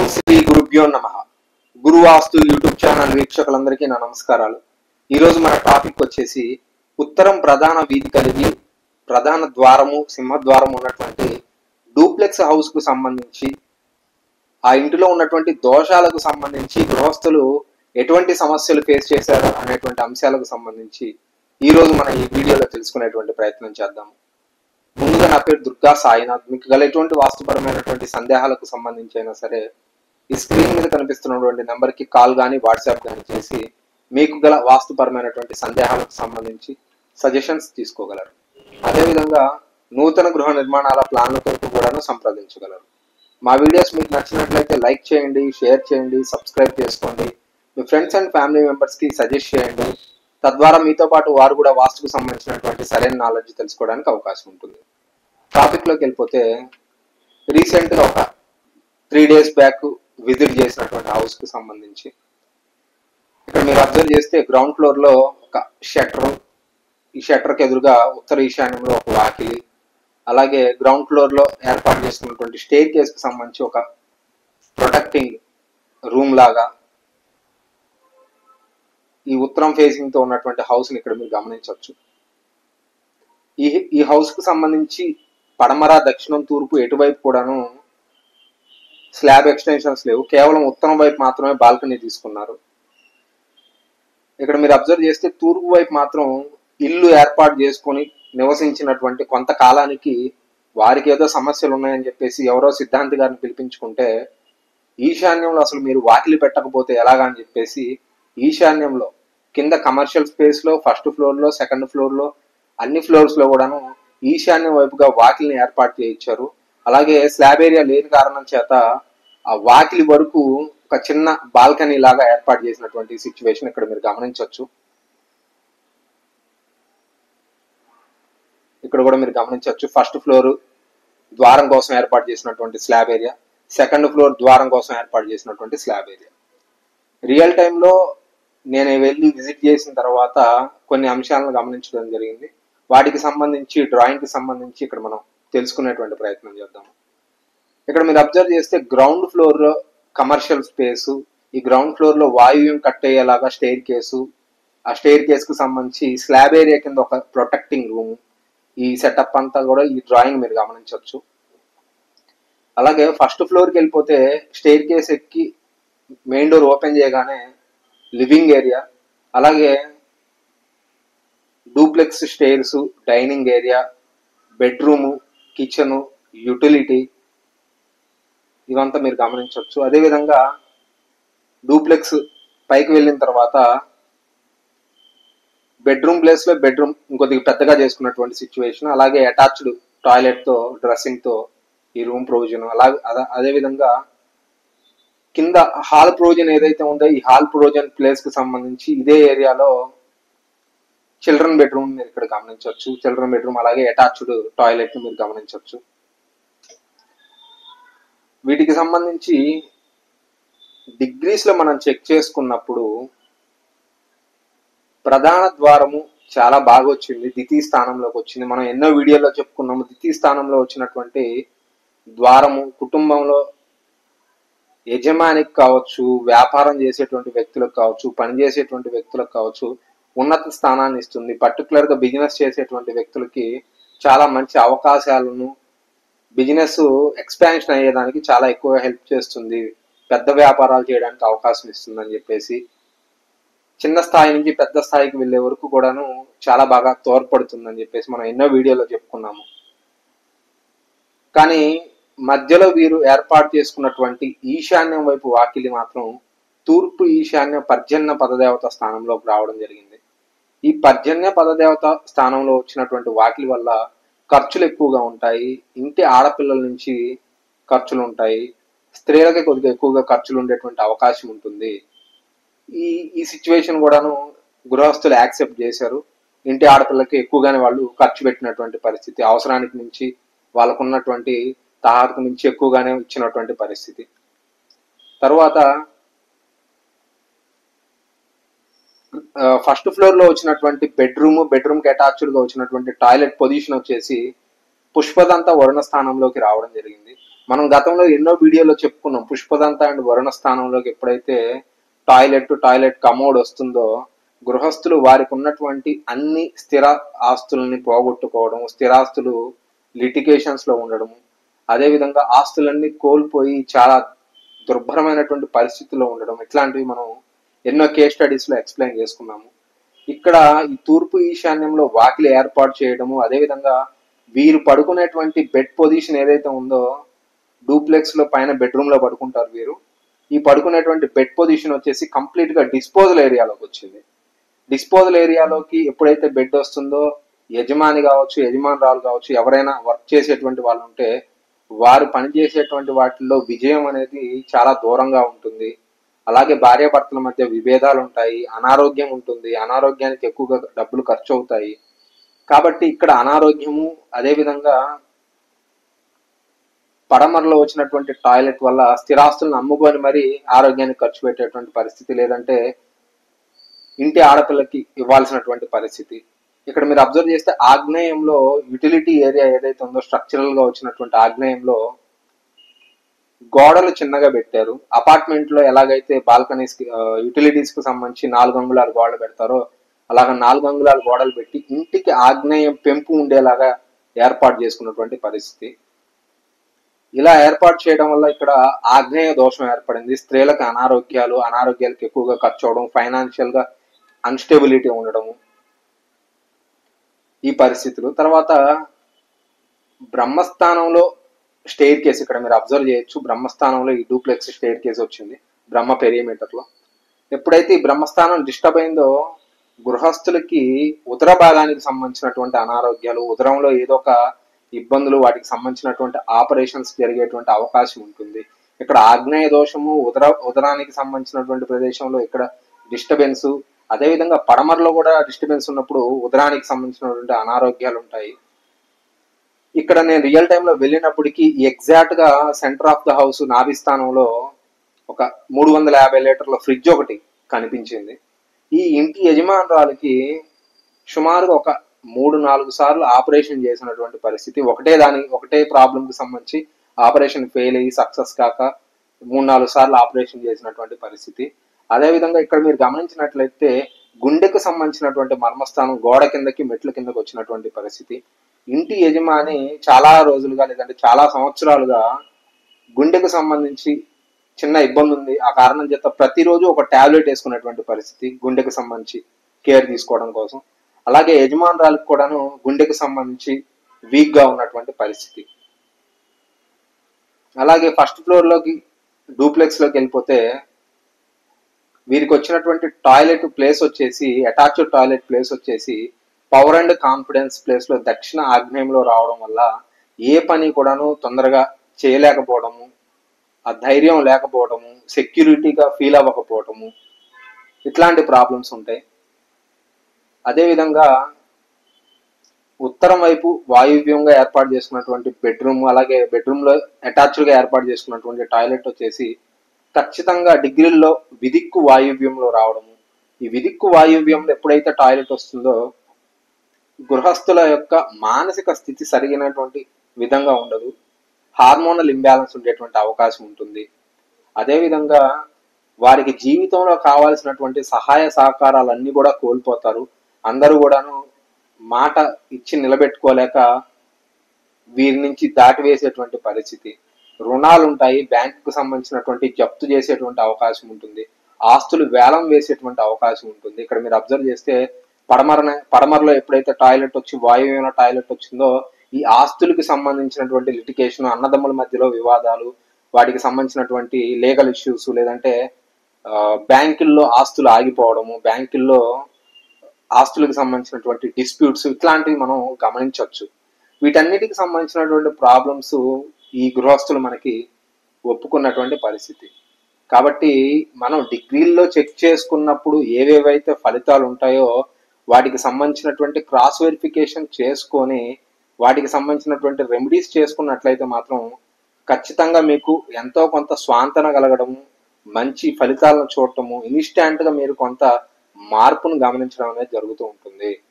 శ్రీ గురుభ్యో నమ గురువాస్తు YouTube channel వీక్షకులందరికీ నా నమస్కారాలు ఈరోజు మన టాపిక్ వచ్చేసి ఉత్తరం ప్రధాన వీధి కలిగి ప్రధాన ద్వారము సింహద్వారం ఉన్నటువంటి డూప్లెక్స్ హౌస్ కు సంబంధించి ఆ ఇంటిలో ఉన్నటువంటి దోషాలకు సంబంధించి గృహస్థులు ఎటువంటి సమస్యలు ఫేస్ చేశారు అనేటువంటి అంశాలకు సంబంధించి ఈ రోజు మనం ఈ వీడియోలో తెలుసుకునేటువంటి ప్రయత్నం చేద్దాం ముందుగా నా పేరు దుర్గా సాయినాథ్ మీకు గల ఎటువంటి వాస్తుపరమైనటువంటి సందేహాలకు సంబంధించి అయినా సరే ఈ స్క్రీన్ మీద కనిపిస్తున్నటువంటి నెంబర్ కి కాల్ కానీ వాట్సాప్ కానీ చేసి మీకు గల వాస్తుపరమైనటువంటి సందేహాలకు సంబంధించి సజెషన్స్ తీసుకోగలరు అదేవిధంగా నూతన గృహ నిర్మాణాల ప్లాన్ల కొరకు కూడాను సంప్రదించగలరు మా వీడియోస్ మీకు నచ్చినట్లయితే లైక్ చేయండి షేర్ చేయండి సబ్స్క్రైబ్ చేసుకోండి మీ ఫ్రెండ్స్ అండ్ ఫ్యామిలీ మెంబర్స్ కి సజెస్ట్ చేయండి తద్వారా మీతో పాటు వారు కూడా వాస్తుకు సంబంధించినటువంటి సరైన నాలెడ్జ్ తెలుసుకోవడానికి అవకాశం ఉంటుంది టాపిక్ లోకి వెళ్ళిపోతే రీసెంట్ గా ఒక త్రీ డేస్ బ్యాక్ విజిట్ చేసినటువంటి హౌస్ కు సంబంధించి ఇక్కడ మీరు అబ్జర్వ్ చేస్తే గ్రౌండ్ ఫ్లోర్ లో ఒక షట్టర్ ఈ షట్టర్ కి ఎదురుగా ఉత్తర ఈశాన్యంలో ఒక వాకిలి అలాగే గ్రౌండ్ ఫ్లోర్ లో ఏర్పాటు చేసుకున్నటువంటి స్టేర్ కేస్ కి సంబంధించి ఒక ప్రొటెక్టింగ్ రూమ్ లాగా ఈ ఉత్తరం ఫేసింగ్ తో ఉన్నటువంటి హౌస్ ని ఇక్కడ మీరు గమనించవచ్చు ఈ ఈ హౌస్ కు సంబంధించి పడమర దక్షిణం తూర్పు ఎటువైపు కూడాను స్లాబ్ ఎక్స్టెన్షన్స్ లేవు కేవలం ఉత్తరం వైపు మాత్రమే బాల్కనీ తీసుకున్నారు ఇక్కడ మీరు అబ్జర్వ్ చేస్తే తూర్పు వైపు మాత్రం ఇల్లు ఏర్పాటు చేసుకొని నివసించినటువంటి కొంతకాలానికి వారికి ఏదో సమస్యలు ఉన్నాయని చెప్పేసి ఎవరో సిద్ధాంతి గారిని పిలిపించుకుంటే ఈశాన్యంలో అసలు మీరు వాకిలి పెట్టకపోతే ఎలాగా అని చెప్పేసి ఈశాన్యంలో కింద కమర్షియల్ స్పేస్ లో ఫస్ట్ ఫ్లోర్ లో సెకండ్ ఫ్లోర్ లో అన్ని ఫ్లోర్స్ లో కూడాను ఈశాన్యం వైపుగా వాకిలిని ఏర్పాటు చేయించారు అలాగే స్లాబ్ ఏరియా లేని కారణం చేత ఆ వాకిలి వరకు ఒక చిన్న బాల్కనీ లాగా ఏర్పాటు చేసినటువంటి సిచ్యువేషన్ ఇక్కడ మీరు గమనించవచ్చు ఇక్కడ కూడా మీరు గమనించవచ్చు ఫస్ట్ ఫ్లోర్ ద్వారం కోసం ఏర్పాటు చేసినటువంటి స్లాబ్ ఏరియా సెకండ్ ఫ్లోర్ ద్వారం కోసం ఏర్పాటు చేసినటువంటి స్లాబ్ ఏరియా రియల్ టైంలో నేను వెళ్ళి విజిట్ చేసిన తర్వాత కొన్ని అంశాలను గమనించడం జరిగింది వాటికి సంబంధించి డ్రాయింగ్ కి సంబంధించి ఇక్కడ మనం తెలుసుకునేటువంటి ప్రయత్నం చేద్దాం ఇక్కడ మీరు అబ్జర్వ్ చేస్తే గ్రౌండ్ ఫ్లోర్ లో కమర్షియల్ స్పేస్ ఈ గ్రౌండ్ ఫ్లోర్ లో వాయువ్యం కట్టేయేలాగా స్టేర్ కేసు ఆ స్టేర్ కేస్ కు సంబంధించి స్లాబ్ ఏరియా కింద ఒక ప్రొటెక్టింగ్ రూమ్ ఈ సెటప్ అంతా కూడా ఈ డ్రాయింగ్ మీరు గమనించవచ్చు అలాగే ఫస్ట్ ఫ్లోర్కి వెళ్ళిపోతే స్టేర్ కేస్ ఎక్కి మెయిన్ డోర్ ఓపెన్ చేయగానే లివింగ్ ఏరియా అలాగే duplex stairs dining area bedroom kitchen utility ఇవంతా మీరు గమనించవచ్చు అదేవిధంగా డూప్లెక్స్ పైకి వెళ్ళిన తర్వాత బెడ్రూమ్ ప్లేస్ లో బెడ్రూమ్ ఇంకొద్దిగా పెద్దగా చేసుకున్నటువంటి సిచ్యువేషన్ అలాగే అటాచ్డ్ టాయిలెట్ తో డ్రెస్సింగ్ తో ఈ రూమ్ ప్రొవిజన్ అలాగే అదే- అదే విధంగా కింద హాల్ ప్రొవిజన్ ఏదైతే ఉందో ఈ హాల్ ప్రొవిజన్ ప్లేస్ కి సంబంధించి ఇదే ఏరియాలో చిల్డ్రన్ బెడ్రూమ్ మీరు ఇక్కడ గమనించవచ్చు చిల్డ్రన్ బెడ్రూమ్ అలాగే అటాచ్డ్ టాయిలెట్ ని మీరు గమనించవచ్చు వీటికి సంబంధించి డిగ్రీస్ లో మనం చెక్ చేసుకున్నప్పుడు ప్రధాన ద్వారము చాలా బాగా వచ్చింది ద్వితీయ స్థానంలోకి వచ్చింది మనం ఎన్నో వీడియోలో చెప్పుకున్నాము ద్వితీయ స్థానంలో వచ్చినటువంటి ద్వారము కుటుంబంలో యజమానికి కావచ్చు వ్యాపారం చేసేటువంటి వ్యక్తులకు కావచ్చు పని చేసేటువంటి వ్యక్తులకు కావచ్చు ఉన్నత స్థానాన్ని ఇస్తుంది పర్టికులర్ గా బిజినెస్ చేసేటువంటి వ్యక్తులకి చాలా మంచి అవకాశాలను బిజినెస్ ఎక్స్పాన్షన్ అయ్యేదానికి చాలా ఎక్కువగా హెల్ప్ చేస్తుంది పెద్ద వ్యాపారాలు చేయడానికి అవకాశం ఇస్తుందని చెప్పేసి చిన్న స్థాయి నుంచి పెద్ద స్థాయికి వెళ్ళే వరకు కూడాను చాలా బాగా తోడ్పడుతుందని చెప్పేసి మనం ఎన్నో వీడియోలో చెప్పుకున్నాము కానీ మధ్యలో వీరు ఏర్పాటు చేసుకున్నటువంటి ఈశాన్యం వైపు వాకిలి మాత్రం తూర్పు ఈశాన్య పర్జన్య పదదేవత స్థానంలోకి రావడం జరిగింది ఈ పర్జన్య పదదేవత స్థానంలో వచ్చినటువంటి వాకిలి వల్ల ఖర్చులు ఎక్కువగా ఉంటాయి ఇంటి ఆడపిల్లల నుంచి ఖర్చులు ఉంటాయి స్త్రీలకి కొద్దిగా ఎక్కువగా ఖర్చులు ఉండేటువంటి అవకాశం ఉంటుంది ఈ ఈ సిచ్యువేషన్ కూడాను గృహస్థులు యాక్సెప్ట్ చేశారు ఇంటి ఆడపిల్లకి ఎక్కువగానే వాళ్ళు ఖర్చు పెట్టినటువంటి పరిస్థితి అవసరానికి మించి వాళ్ళకున్నటువంటి తాహతకు మించి ఎక్కువగానే ఇచ్చినటువంటి పరిస్థితి తర్వాత ఫస్ట్ ఫ్లోర్ లో వచ్చినటువంటి బెడ్రూమ్ బెడ్రూమ్ కి అటాచ్డ్ గా వచ్చినటువంటి టాయిలెట్ పొజిషన్ వచ్చేసి పుష్పదంత వరుణ స్థానంలోకి రావడం జరిగింది మనం గతంలో ఎన్నో వీడియోలో చెప్పుకున్నాం పుష్పదంత అండ్ వరుణ స్థానంలోకి ఎప్పుడైతే టాయిలెట్ టాయిలెట్ కమోడ్ వస్తుందో గృహస్థులు వారికి ఉన్నటువంటి అన్ని స్థిర ఆస్తుల్ని పోగొట్టుకోవడం స్థిరాస్తులు లిటికేషన్స్ లో ఉండడం అదేవిధంగా ఆస్తులన్నీ కోల్పోయి చాలా దుర్భరమైనటువంటి పరిస్థితుల్లో ఉండడం ఇట్లాంటివి మనం ఎన్నో కేస్ స్టడీస్ లో ఎక్స్ప్లెయిన్ చేసుకున్నాము ఇక్కడ ఈ తూర్పు ఈశాన్యంలో వాకిలి ఏర్పాటు చేయడము అదేవిధంగా వీరు పడుకునేటువంటి బెడ్ పొజిషన్ ఏదైతే ఉందో డూప్లెక్స్ లో పైన బెడ్రూమ్ లో పడుకుంటారు వీరు ఈ పడుకునేటువంటి బెడ్ పొజిషన్ వచ్చేసి కంప్లీట్ గా డిస్పోజల్ ఏరియాలోకి వచ్చింది డిస్పోజల్ ఏరియాలోకి ఎప్పుడైతే బెడ్ వస్తుందో యజమాని కావచ్చు యజమానురాలు కావచ్చు ఎవరైనా వర్క్ చేసేటువంటి వాళ్ళు ఉంటే వారు పనిచేసేటువంటి వాటిల్లో విజయం అనేది చాలా దూరంగా ఉంటుంది అలాగే భార్యాభర్తల మధ్య విభేదాలు ఉంటాయి అనారోగ్యం ఉంటుంది అనారోగ్యానికి ఎక్కువగా డబ్బులు ఖర్చు అవుతాయి కాబట్టి ఇక్కడ అనారోగ్యము అదేవిధంగా పడమరలో వచ్చినటువంటి టాయిలెట్ వల్ల స్థిరాస్తులను అమ్ముకొని మరి ఆరోగ్యాన్ని ఖర్చు పెట్టేటువంటి పరిస్థితి లేదంటే ఇంటి ఆడపిల్లకి ఇవ్వాల్సినటువంటి పరిస్థితి ఇక్కడ మీరు అబ్జర్వ్ చేస్తే ఆగ్నేయంలో యుటిలిటీ ఏరియా ఏదైతే ఉందో స్ట్రక్చరల్ గా వచ్చినటువంటి ఆగ్నేయంలో గోడలు చిన్నగా పెట్టారు అపార్ట్మెంట్ లో ఎలాగైతే బాల్కనీస్ కి యుటిలిటీస్ కి సంబంధించి నాలుగు అంగుళాలు గోడలు పెడతారో అలాగ నాలుగు అంగుళాలు గోడలు పెట్టి ఇంటికి ఆగ్నేయం పెంపు ఉండేలాగా ఏర్పాటు చేసుకున్నటువంటి పరిస్థితి ఇలా ఏర్పాటు చేయడం వల్ల ఇక్కడ ఆగ్నేయ దోషం ఏర్పడింది స్త్రీలకు అనారోగ్యాలు అనారోగ్యాలకు ఎక్కువగా ఖర్చు అవడం ఫైనాన్షియల్ గా అన్స్టెబిలిటీ ఉండడము ఈ పరిస్థితులు తర్వాత బ్రహ్మస్థానంలో స్టేర్ కేస్ ఇక్కడ మీరు అబ్జర్వ్ చేయొచ్చు బ్రహ్మస్థానంలో ఈ డూప్లెక్స్ స్టేర్ కేస్ వచ్చింది బ్రహ్మ పెరిమీటర్ లో ఎప్పుడైతే ఈ బ్రహ్మస్థానం డిస్టర్బ్ అయిందో గృహస్థులకి ఉదర భాగానికి సంబంధించినటువంటి అనారోగ్యాలు ఉదరంలో ఏదో ఒక ఇబ్బందులు వాటికి సంబంధించినటువంటి ఆపరేషన్స్ జరిగేటువంటి అవకాశం ఉంటుంది ఇక్కడ ఆగ్నేయ దోషము ఉదర ఉదరానికి సంబంధించినటువంటి ప్రదేశంలో ఇక్కడ డిస్టర్బెన్స్ అదేవిధంగా పడమరలో కూడా డిస్టర్బెన్స్ ఉన్నప్పుడు ఉదరానికి సంబంధించినటువంటి అనారోగ్యాలు ఉంటాయి ఇక్కడ నేను రియల్ టైంలో వెళ్ళినప్పటికీ ఎగ్జాక్ట్ గా సెంటర్ ఆఫ్ ద హౌస్ నాభి స్థానంలో ఒక మూడు వందల యాభై లీటర్ల ఫ్రిడ్జ్ ఒకటి కనిపించింది ఈ ఇంటి యజమానురాలకి సుమారుగా ఒక మూడు నాలుగు సార్లు ఆపరేషన్ చేసినటువంటి పరిస్థితి ఒకటే దాని ఒకటే ప్రాబ్లం కి సంబంధించి ఆపరేషన్ ఫెయిల్ అయ్యి సక్సెస్ కాక మూడు నాలుగు సార్లు ఆపరేషన్ చేసినటువంటి పరిస్థితి అదేవిధంగా ఇక్కడ మీరు గమనించినట్లయితే గుండెకు సంబంధించినటువంటి మర్మస్థానం గోడ కిందకి మెట్ల కిందకి వచ్చినటువంటి పరిస్థితి ఇంటి యజమాని చాలా రోజులుగా లేదంటే చాలా సంవత్సరాలుగా గుండెకు సంబంధించి చిన్న ఇబ్బంది ఉంది ఆ కారణం చేత ప్రతిరోజు ఒక టాబ్లెట్ వేసుకునేటువంటి పరిస్థితి గుండెకు సంబంధించి కేర్ తీసుకోవడం కోసం అలాగే యజమానురాలకు కూడాను గుండెకు సంబంధించి వీక్ గా ఉన్నటువంటి పరిస్థితి అలాగే ఫస్ట్ ఫ్లోర్ లోకి డూప్లెక్స్ లోకి వెళ్ళిపోతే వీరికి వచ్చినటువంటి టాయిలెట్ ప్లేస్ వచ్చేసి అటాచ్డ్ టాయిలెట్ ప్లేస్ వచ్చేసి పవర్ అండ్ కాన్ఫిడెన్స్ ప్లేస్ లో దక్షిణ ఆగ్నేయంలో రావడం వల్ల ఏ పని కూడాను తొందరగా చేయలేకపోవడము ఆ ధైర్యం లేకపోవడము సెక్యూరిటీగా ఫీల్ అవ్వకపోవడము ఇట్లాంటి ప్రాబ్లమ్స్ ఉంటాయి అదేవిధంగా ఉత్తరం వైపు వాయువ్యంగా ఏర్పాటు చేసుకున్నటువంటి బెడ్రూమ్ అలాగే బెడ్రూమ్ లో అటాచ్డ్ గా ఏర్పాటు చేసుకున్నటువంటి టాయిలెట్ వచ్చేసి ఖచ్చితంగా డిగ్రీల్లో విదిక్కు వాయువ్యంలో రావడము ఈ విదిక్కు వాయువ్యంలో ఎప్పుడైతే టాయిలెట్ వస్తుందో గృహస్థుల యొక్క మానసిక స్థితి సరిగినటువంటి విధంగా ఉండదు హార్మోనల్ ఇంబ్యాలెన్స్ ఉండేటువంటి అవకాశం ఉంటుంది అదేవిధంగా వారికి జీవితంలో కావాల్సినటువంటి సహాయ సహకారాలన్నీ కూడా కోల్పోతారు అందరూ కూడాను మాట ఇచ్చి నిలబెట్టుకోలేక వీరి నుంచి దాటివేసేటువంటి పరిస్థితి రుణాలు ఉంటాయి బ్యాంకుకు సంబంధించినటువంటి జప్తు చేసేటువంటి అవకాశం ఉంటుంది ఆస్తులు వేలం వేసేటువంటి అవకాశం ఉంటుంది ఇక్కడ మీరు అబ్జర్వ్ చేస్తే పడమర పడమరలో ఎప్పుడైతే టాయిలెట్ వచ్చి వాయువ్యంలో టాయిలెట్ వచ్చిందో ఈ ఆస్తులకు సంబంధించినటువంటి లిటికేషన్ అన్నదమ్ముల మధ్యలో వివాదాలు వాటికి సంబంధించినటువంటి లీగల్ ఇష్యూస్ లేదంటే ఆ, బ్యాంకుల్లో ఆస్తులు ఆగిపోవడము బ్యాంకుల్లో ఆస్తులకు సంబంధించినటువంటి డిస్ప్యూట్స్ ఇట్లాంటివి మనం గమనించవచ్చు వీటన్నిటికి సంబంధించినటువంటి ప్రాబ్లమ్స్ ఈ గృహస్థులు మనకి ఒప్పుకున్నటువంటి పరిస్థితి కాబట్టి మనం డిగ్రీల్లో చెక్ చేసుకున్నప్పుడు ఏవేవైతే ఫలితాలు ఉంటాయో వాటికి సంబంధించినటువంటి క్రాస్ వెరిఫికేషన్ చేసుకొని వాటికి సంబంధించినటువంటి రెమెడీస్ చేసుకున్నట్లయితే మాత్రం ఖచ్చితంగా మీకు ఎంతో కొంత స్వాంతన కలగడము మంచి ఫలితాలను చూడటము ఇన్స్టాంట్ గా మీరు కొంత మార్పును గమనించడం అనేది జరుగుతూ ఉంటుంది